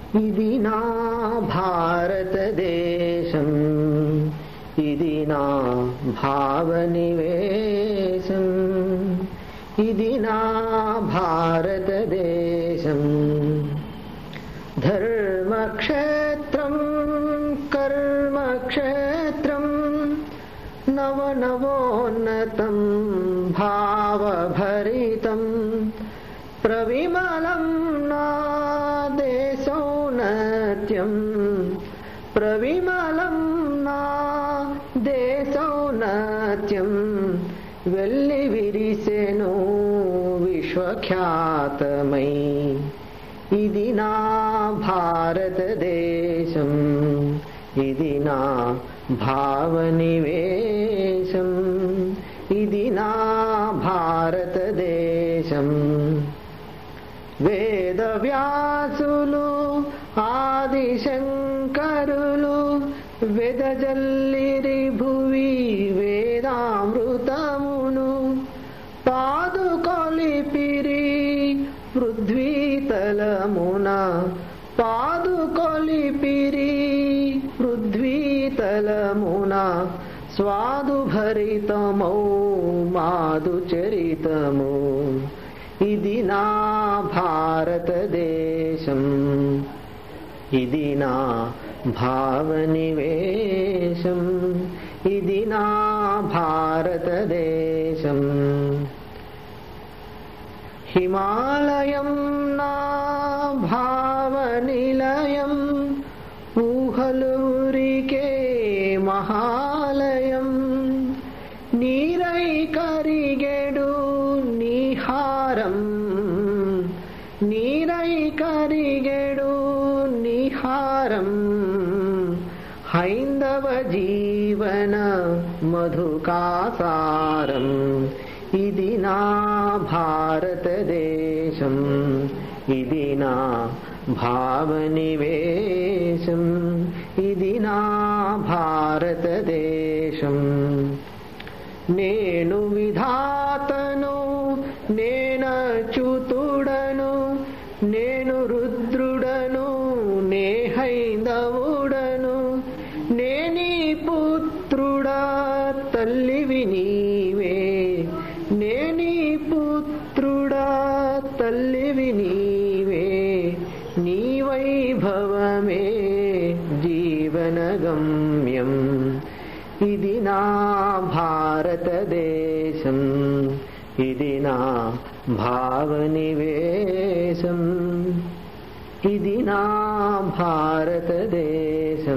ఇది నా భారతదేశం ఇది నా భావనివేశం ఇది నా భారతదేశం ధర్మక్షేత్రం కర్మక్షేత్రం నవనవోన్నతం భావభరితం ప్రవిమలం నా దేశౌన్నత్యం ప్రవిమలం నా దేశౌన్నత్యం వెళ్ళి విరిసెను విశ్వఖ్యాతమై ఇది నా భారతదేశం ఇది నా భావనివేశం ఇది నా భారతదేశం వేదవ్యాసులు ఆదిశంకరులు వెదజల్లిరి భువి వేదామృతమును పాదుకొలిపిరి పృథ్వీతలమున పాదుకొలిపిరి పృథ్వీతలమున స్వాదుభరితమౌ మాదు చరితము ఇది నా భారతదేశం ఇది నా భావనివేశం ఇది నా భారతదేశం హిమాలయం నా భావనిలయం ఊహలూరికే మహాలయం నీరై కరిగెడు నిహారం నీరై కరిగెడు నిహారం హైందవ జీవన మధుకాసారం ఇది నా భారతదేశం ఇది నా భావనివేశం ఇది నా భారతదేశం నేను విధాతను నేనచ్యుతుడను నేను రుద్రుడను నే హైందవుడను నేనీ పుత్రుడా తల్లివి నీవే నేనీ పుత్రుడా తల్లివి నీవే నీ వైభవమే జీవనగమ్యం ఇది నా భారతదేశం ఇది నా భావనివేశం ఇది నా భారతదేశం